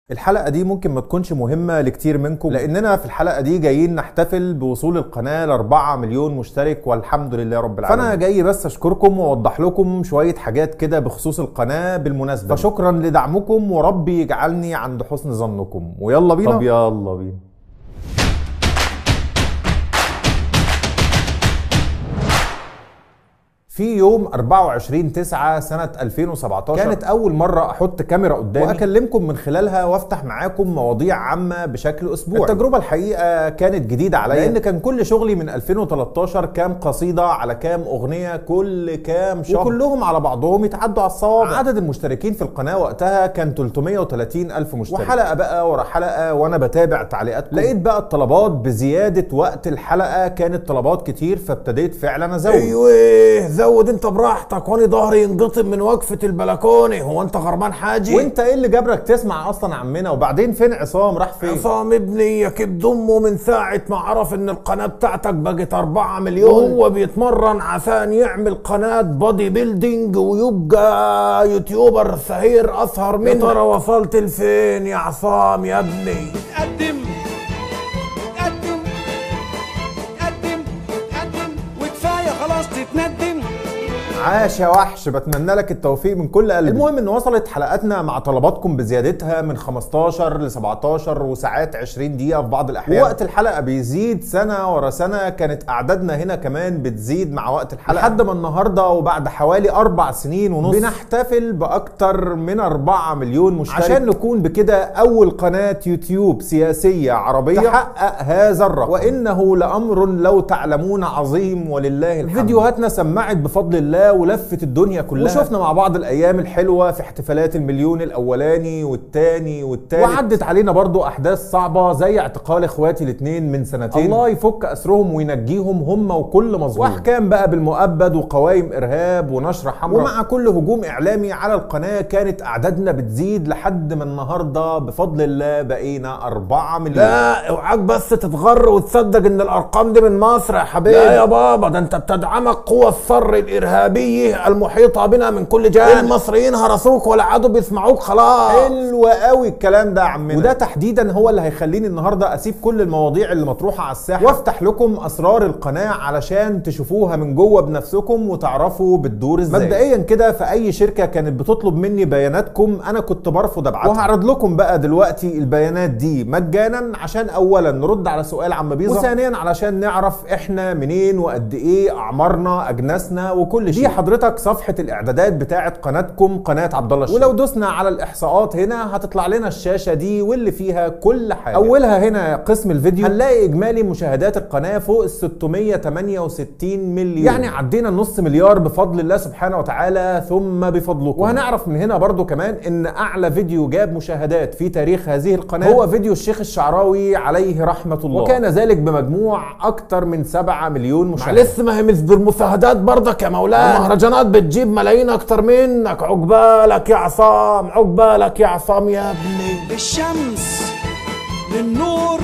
الحلقة دي ممكن ما تكونش مهمة لكتير منكم لأننا في الحلقة دي جايين نحتفل بوصول القناة ل 4 مليون مشترك والحمد لله رب العالمين فأنا جاي بس أشكركم وأوضح لكم شوية حاجات كده بخصوص القناة بالمناسبة فشكرا لدعمكم وربي يجعلني عند حسن ظنكم ويلا بينا طب يلا بينا في يوم 24 9 سنة 2017 كانت أول مرة أحط كاميرا قدامي وأكلمكم من خلالها وأفتح معاكم مواضيع عامة بشكل أسبوعي التجربة الحقيقة كانت جديدة عليا لأن كان كل شغلي من 2013 كام قصيدة على كام أغنية كل كام شهر وكلهم على بعضهم يتعدوا على الصوابع عدد المشتركين في القناة وقتها كان 330 ألف مشترك وحلقة بقى ورا حلقة وأنا بتابع تعليقاتكم لقيت بقى الطلبات بزيادة وقت الحلقة كانت طلبات كتير فابتديت فعلا أزود ايوه زود انت براحتك وانا ظهري ينقطم من وقفه البلكونه هو انت غرمان حاجه وانت ايه اللي جبرك تسمع اصلا عمنا وبعدين فين عصام راح فين عصام ابني يكب امه من ساعه ما عرف ان القناه بتاعتك بقت 4 مليون وهو بيتمرن عشان يعمل قناه بودي بيلدينج ويبقى يوتيوبر سهير اسهر منه يا ترى وصلت لفين يا عصام يا ابني تقدم تقدم تقدم تقدم وكفايه خلاص تتندم عاش يا وحش بتمنى لك التوفيق من كل قلبي المهم ان وصلت حلقاتنا مع طلباتكم بزيادتها من 15 ل 17 وساعات 20 دقيقه في بعض الاحيان ووقت الحلقه بيزيد سنه ورا سنه كانت اعدادنا هنا كمان بتزيد مع وقت الحلقه لحد ما النهارده وبعد حوالي اربع سنين ونص بنحتفل باكتر من 4 مليون مشترك عشان نكون بكده اول قناه يوتيوب سياسيه عربيه تحقق هذا الرقم وانه لامر لو تعلمون عظيم ولله الحمد فيديوهاتنا سمعت بفضل الله ولفت الدنيا كلها وشفنا مع بعض الايام الحلوه في احتفالات المليون الاولاني والتاني والتالت وعدت علينا برضو احداث صعبه زي اعتقال اخواتي الاثنين من سنتين الله يفك اسرهم وينجيهم هم وكل مظلوم واحكام بقى بالمؤبد وقوائم ارهاب ونشر حمراء ومع كل هجوم اعلامي على القناه كانت اعدادنا بتزيد لحد ما النهارده بفضل الله بقينا 4 مليون لا اوعاك بس تتغر وتصدق ان الارقام دي من مصر يا حبيبي لا يا بابا ده انت بتدعمك قوى الثر الارهابيه المحيطه بنا من كل جانب المصريين هرسوك ولا عادوا بيسمعوك خلاص حلو قوي الكلام ده يا عمنا وده تحديدا هو اللي هيخليني النهارده اسيب كل المواضيع اللي مطروحه على الساحه وافتح لكم اسرار القناه علشان تشوفوها من جوه بنفسكم وتعرفوا بتدور ازاي مبدئيا كده في اي شركه كانت بتطلب مني بياناتكم انا كنت برفض ابعتها وهعرض لكم بقى دلوقتي البيانات دي مجانا عشان اولا نرد على سؤال عم بيظهر وثانيا علشان نعرف احنا منين وقد ايه اعمارنا اجناسنا وكل شيء دي حضرتك صفحه الاعدادات بتاعه قناتكم قناه عبد الله الشيخ ولو دوسنا على الاحصاءات هنا هتطلع لنا الشاشه دي واللي فيها كل حاجه اولها هنا قسم الفيديو هنلاقي اجمالي مشاهدات القناه فوق ال 668 مليون يعني عدينا نص مليار بفضل الله سبحانه وتعالى ثم بفضلكم وهنعرف من هنا برضو كمان ان اعلى فيديو جاب مشاهدات في تاريخ هذه القناه هو فيديو الشيخ الشعراوي عليه رحمه الله وكان ذلك بمجموع اكتر من 7 مليون مشاهده معلش ما هي مش بالمشاهدات برضك يا مولانا المهرجانات بتجيب ملايين اكتر منك عقبالك يا عصام عقبالك يا عصام يا ابني للشمس للنور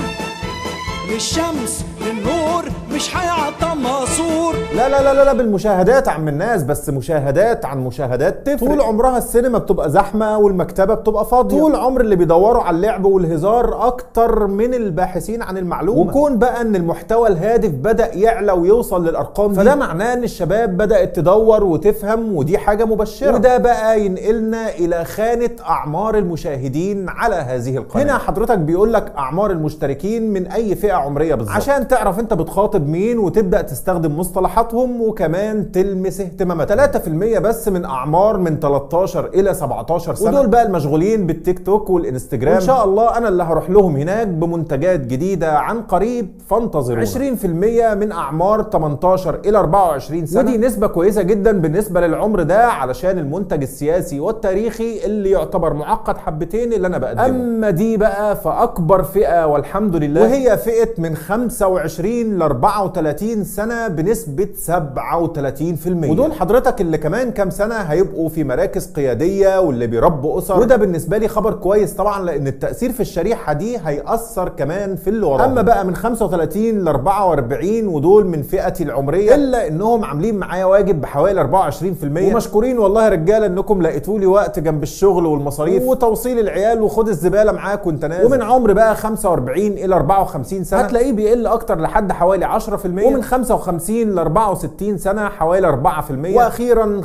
للشمس للنور مش هيعطى مقصور لا لا لا لا, لا بالمشاهدات عم الناس بس مشاهدات عن مشاهدات تفرق طول عمرها السينما بتبقى زحمه والمكتبه بتبقى فاضيه طول عمر اللي بيدوروا على اللعب والهزار اكتر من الباحثين عن المعلومه وكون بقى ان المحتوى الهادف بدا يعلى ويوصل للارقام دي فده معناه ان الشباب بدات تدور وتفهم ودي حاجه مبشره وده بقى ينقلنا الى خانه اعمار المشاهدين على هذه القناه هنا حضرتك بيقول لك اعمار المشتركين من اي فئه عمريه بالظبط عشان تعرف انت بتخاطب مين وتبدا تستخدم مصطلحاتهم وكمان تلمس اهتماماتهم 3% بس من اعمار من 13 الى 17 سنه ودول بقى المشغولين بالتيك توك والانستجرام وان شاء الله انا اللي هروح لهم هناك بمنتجات جديده عن قريب فانتظرونا 20% من اعمار 18 الى 24 سنه ودي نسبه كويسه جدا بالنسبه للعمر ده علشان المنتج السياسي والتاريخي اللي يعتبر معقد حبتين اللي انا بقدمه اما دي بقى فاكبر فئه والحمد لله وهي فئه من 25 ل 34 سنة بنسبة 37% ودول حضرتك اللي كمان كام سنة هيبقوا في مراكز قيادية واللي بيربوا أسر وده بالنسبة لي خبر كويس طبعا لأن التأثير في الشريحة دي هيأثر كمان في اللي وراهم أما بقى من 35 ل 44 ودول من فئتي العمرية إلا إنهم عاملين معايا واجب بحوالي 24% ومشكورين والله يا رجالة إنكم لقيتوا لي وقت جنب الشغل والمصاريف وتوصيل العيال وخد الزبالة معاك وأنت نازل ومن عمر بقى 45 إلى 54 سنة هتلاقيه بيقل أكتر لحد حوالي 10% ومن 55 ل 64 سنة حوالي 4% وأخيرا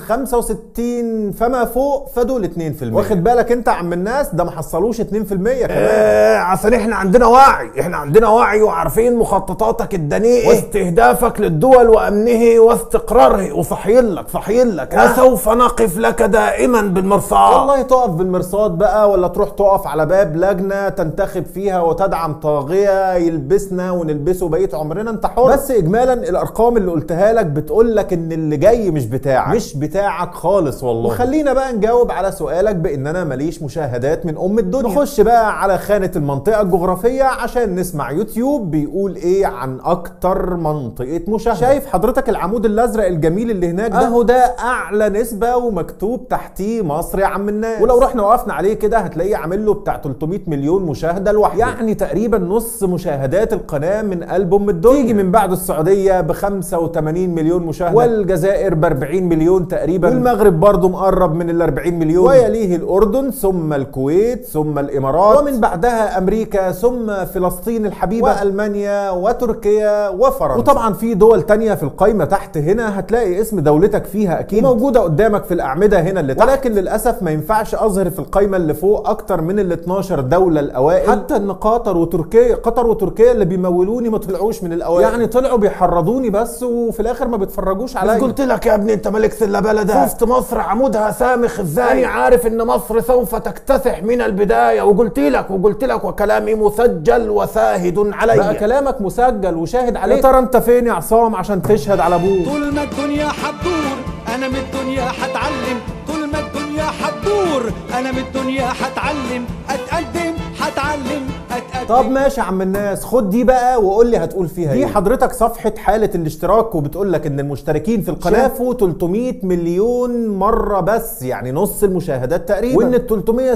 65 فما فوق فدول 2% واخد بالك أنت عم الناس ده ما حصلوش 2% كمان آه عشان احنا عندنا وعي احنا عندنا وعي وعارفين مخططاتك الدنيئة واستهدافك للدول وامنه واستقراره وصحيين لك صحيين لك وسوف نقف لك دائما بالمرصاد والله تقف بالمرصاد بقى ولا تروح تقف على باب لجنه تنتخب فيها وتدعم طاغيه يلبسنا ونلبسه بقيه عمرنا انت حر بس اجمالا الارقام اللي قلتها لك بتقول لك ان اللي جاي مش بتاعك مش بتاعك خالص والله وخلينا بقى نجاوب على سؤالك بان انا ماليش مشاهدات من ام الدنيا نخش بقى على خانه المنطقه الجغرافيه عشان نسمع يوتيوب بيقول ايه عن اكتر منطقه مشاهده شايف حضرتك العمود الازرق الجميل اللي هناك ده اهو ده اعلى نسبه ومكتوب تحتيه مصر يا عم الناس ولو رحنا وقفنا عليه كده هتلاقيه عامل له بتاع 300 مليون مشاهده لوحده يعني تقريبا نص مشاهدات القناه من قلب ام الدنيا تيجي من بعد السعوديه ب 85 مليون مشاهده والجزائر ب 40 مليون تقريبا والمغرب برضه مقرب من ال 40 مليون ويليه الاردن ثم الكويت ثم الامارات ومن بعدها امريكا ثم فلسطين الحبيبه والمانيا وتركيا وفرنسا وطبعا في دول تانية في القائمه تحت هنا هتلاقي اسم دولتك فيها اكيد موجوده قدامك في الاعمده هنا اللي تحت ولكن للاسف ما ينفعش اظهر في القائمه اللي فوق اكتر من ال 12 دوله الاوائل حتى ان قطر وتركيا قطر وتركيا اللي بيمولوني ما طلعوش من الاوائل يعني طلعوا بيحرضوني بس وفي الاخر ما بيتفرجوش عليا قلت لك يا ابني انت مالكش الا بلدها شفت مصر عمودها سامخ ازاي انا عارف ان مصر سوف تكتسح من البدايه وقلت لك وقلت لك وكلامي مسجل وشاهد علي بقى كلامك مسجل وشاهد عليه يا ترى انت فين يا عصام عشان تشهد على ابوك طول ما الدنيا هتدور انا من الدنيا هتعلم طول ما الدنيا هتدور انا من الدنيا هتعلم اتقدم هتعلم اتقدم طب ماشي يا عم الناس خد دي بقى وقول لي هتقول فيها دي ايه حضرتك صفحة حالة الاشتراك وبتقول لك ان المشتركين في القناة شافوا 300 مليون مرة بس يعني نص المشاهدات تقريبا وان ال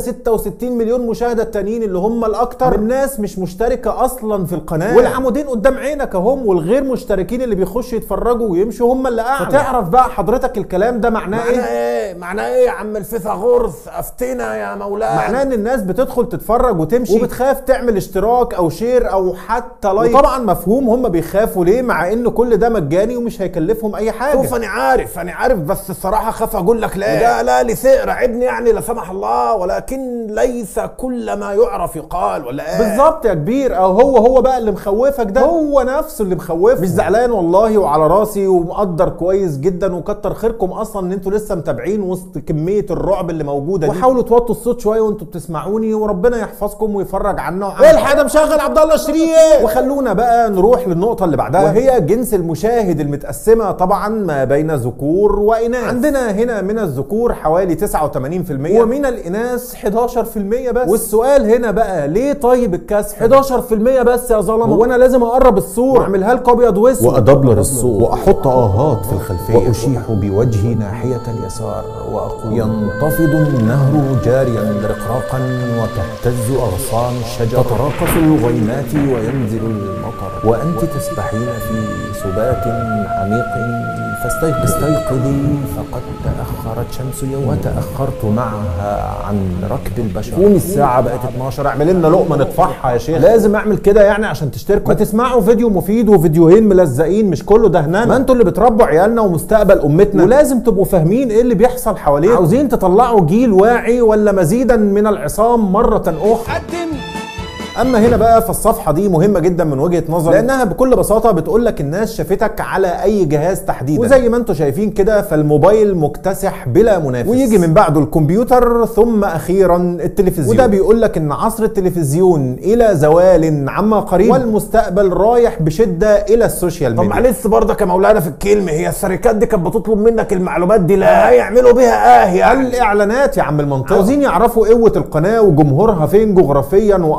366 مليون مشاهدة التانيين اللي هم الاكتر من ناس مش مشتركة اصلا في القناة والعمودين قدام عينك اهم والغير مشتركين اللي بيخشوا يتفرجوا ويمشوا هم اللي اعلى فتعرف بقى حضرتك الكلام ده معناه ايه معناه ايه معناه ايه يا عم الفيثاغورس افتنا يا مولانا معناه ان الناس بتدخل تتفرج وتمشي وبتخاف تعمل اشتراك او شير او حتى لايك وطبعا مفهوم هم بيخافوا ليه مع ان كل ده مجاني ومش هيكلفهم اي حاجه شوف انا عارف انا عارف بس الصراحه خاف اقول لك لا لا لا لسئر عبني يعني لا سمح الله ولكن ليس كل ما يعرف يقال ولا ايه بالظبط يا كبير او هو هو بقى اللي مخوفك ده هو نفسه اللي مخوفك مش زعلان والله وعلى راسي ومقدر كويس جدا وكتر خيركم اصلا ان انتوا لسه متابعين وسط كميه الرعب اللي موجوده دي وحاولوا توطوا الصوت شويه وانتوا بتسمعوني وربنا يحفظكم ويفرج عنا وعن الحق ده مشغل عبد الله الشريف وخلونا بقى نروح للنقطة اللي بعدها وهي جنس المشاهد المتقسمة طبعا ما بين ذكور وإناث عندنا هنا من الذكور حوالي 89% ومن الإناث 11% بس والسؤال هنا بقى ليه طيب الكسف 11% بس يا ظلمة هو أنا لازم أقرب الصورة وأعملها لكم أبيض وأسود وأدبلر الصوت وأحط آهات في الخلفية وأشيح بوجهي ناحية اليسار وأقول ينتفض النهر جاريا رقراقا وتهتز أغصان الشجر تتراقص الغيمات وينزل المطر وأنت تسبحين في سبات عميق فاستيقظي استيقظي فقد تأخرت شمس يوم وتأخرت معها عن ركب البشر قومي الساعة بقت 12 اعمل لنا لقمة نطفحها يا شيخ لازم اعمل كده يعني عشان تشتركوا ما تسمعوا فيديو مفيد وفيديوهين ملزقين مش كله دهنان ما انتوا اللي بتربوا عيالنا ومستقبل امتنا ولازم تبقوا فاهمين ايه اللي بيحصل حواليكم عاوزين تطلعوا جيل واعي ولا مزيدا من العصام مرة اخرى قدم اما هنا بقى فالصفحه دي مهمه جدا من وجهه نظري لانها بكل بساطه بتقول لك الناس شافتك على اي جهاز تحديدا وزي ما انتم شايفين كده فالموبايل مكتسح بلا منافس ويجي من بعده الكمبيوتر ثم اخيرا التلفزيون وده بيقول لك ان عصر التلفزيون الى زوال عما قريب والمستقبل رايح بشده الى السوشيال طب ميديا معلش برضك يا مولانا في الكلمه هي الشركات دي كانت بتطلب منك المعلومات دي لا هيعملوا بيها اه يعني الاعلانات يا عم المنطقه عاوزين يعرفوا قوه القناه وجمهورها فين جغرافيا واعماره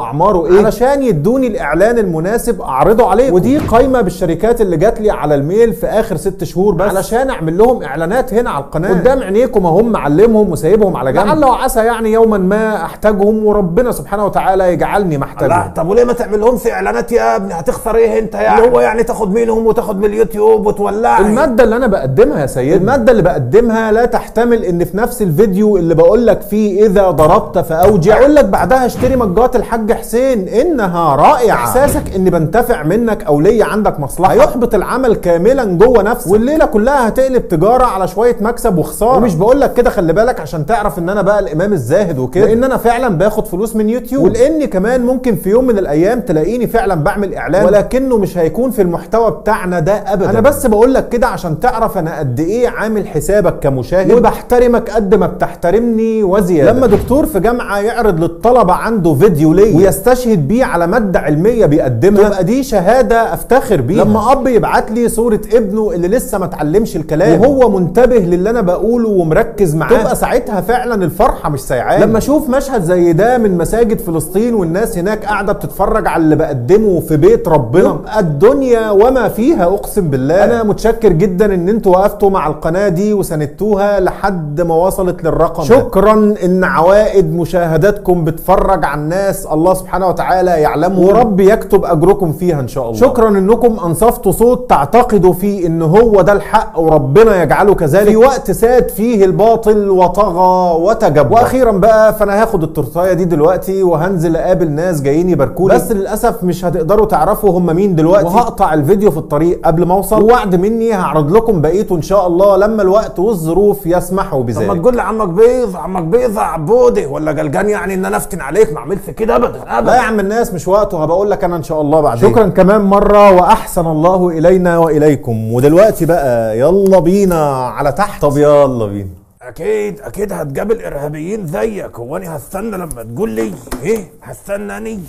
ايه علشان يدوني الاعلان المناسب اعرضه عليكم ودي قايمه بالشركات اللي جات لي على الميل في اخر ست شهور بس علشان اعمل لهم اعلانات هنا على القناه قدام عينيكم اهم معلمهم وسايبهم على جنب لعل وعسى يعني يوما ما احتاجهم وربنا سبحانه وتعالى يجعلني لا محتاجهم طب وليه ما تعمل لهمش اعلانات يا ابني هتخسر ايه انت يعني اللي هو يعني تاخد منهم وتاخد من اليوتيوب وتولعي المادة اللي أنا بقدمها يا سيدي المادة اللي بقدمها لا تحتمل إن في نفس الفيديو اللي بقول لك فيه إذا ضربت فأوجع أقول لك بعدها اشتري مجات الحاج حسين إنها رائعة إحساسك إني بنتفع منك أو ليا عندك مصلحة هيحبط العمل كاملا جوه نفسك والليلة كلها هتقلب تجارة على شوية مكسب وخسارة ومش بقول لك كده خلي بالك عشان تعرف إن أنا بقى الإمام الزاهد وكده لأن أنا فعلا باخد فلوس من يوتيوب ولأني كمان ممكن في يوم من الأيام تلاقيني فعلا بعمل إعلان ولكنه مش هيكون في المحتوى بتاعنا ده ابدا انا بس بقول لك كده عشان تعرف انا قد ايه عامل حسابك كمشاهد وبحترمك قد ما بتحترمني وزياده لما دكتور في جامعه يعرض للطلبه عنده فيديو ليه ويستشهد بيه على ماده علميه بيقدمها تبقى دي شهاده افتخر بيها لما اب يبعت لي صوره ابنه اللي لسه ما اتعلمش الكلام وهو منتبه للي انا بقوله ومركز معاه تبقى ساعتها فعلا الفرحه مش سايعاني لما اشوف مشهد زي ده من مساجد فلسطين والناس هناك قاعده بتتفرج على اللي بقدمه في بيت ربنا يبقى الدنيا وما فيها اقسم بالله انا متشكر جدا ان انتوا وقفتوا مع القناه دي وساندتوها لحد ما وصلت للرقم ده. شكرا ان عوائد مشاهداتكم بتفرج على الناس الله سبحانه وتعالى يعلمه ورب يكتب اجركم فيها ان شاء الله شكرا انكم انصفتوا صوت تعتقدوا فيه ان هو ده الحق وربنا يجعله كذلك في وقت ساد فيه الباطل وطغى وتجبر واخيرا بقى فانا هاخد التورتايه دي دلوقتي وهنزل اقابل ناس جايين يباركولي بس للاسف مش هتقدروا تعرفوا هم مين دلوقتي وهقطع الفيديو في الطريق قبل ما اوصل ووعد مني هعرض لكم بقيته ان شاء الله لما الوقت والظروف يسمحوا طب ما بذلك تقول لعمك بيض عمك بيض يا عبودي ولا جلجان يعني ان انا افتن عليك ما عملتش كده ابدا لا يا ابدا عم الناس مش وقته هبقول لك انا ان شاء الله بعدين شكرا كمان مره واحسن الله الينا واليكم ودلوقتي بقى يلا بينا على تحت طب يلا بينا اكيد اكيد هتقابل ارهابيين زيك هو انا هستنى لما تقول لي ايه هستناني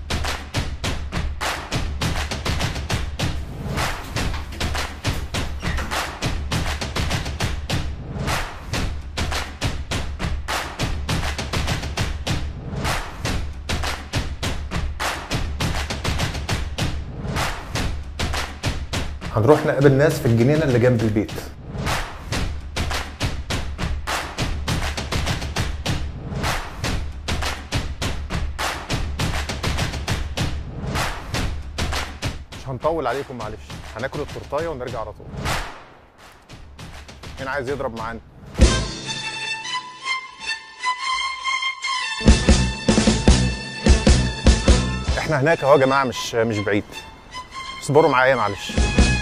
هنروح نقابل ناس في الجنينه اللي جنب البيت مش هنطول عليكم معلش هناكل التورتايه ونرجع على طول مين عايز يضرب معانا احنا هناك اهو يا جماعه مش مش بعيد اصبروا معايا معلش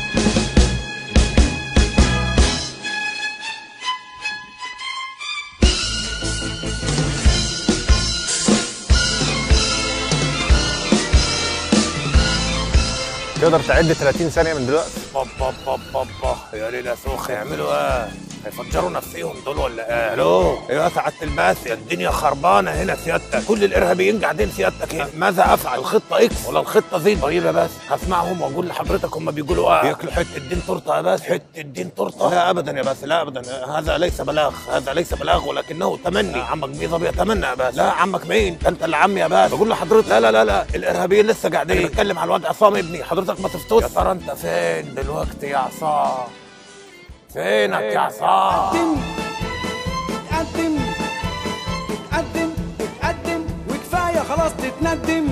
تقدر تعد 30 ثانيه من دلوقتي بابا بابا بابا يا ليلى سوخ يعملوا ايه هيفجروا نفسهم دول ولا ايه الو ايوه يا سعاده الباسي الدنيا خربانه هنا سيادتك كل الارهابيين قاعدين سيادتك هنا ماذا افعل الخطه اكس ولا الخطه زد طيب يا باس هسمعهم واقول لحضرتك هم بيقولوا اه بياكلوا حته دين تورته يا باس حته دين تورته لا ابدا يا باس لا ابدا هذا ليس بلاغ هذا ليس بلاغ ولكنه تمني عمك بيضه بيتمنى يا باس لا عمك مين ده انت اللي عمي يا باس بقول لحضرتك لا لا لا لا الارهابيين لسه قاعدين بتكلم على الواد عصام ابني حضرتك ما تفتوش يا ترى انت فين دلوقتي يا عصام فينك يا عصام تتقدم تتقدم تتقدم وكفايه خلاص تتندم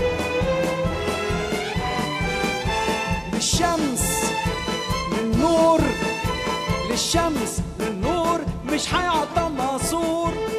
للشمس للنور للشمس للنور مش هيعطى مقصور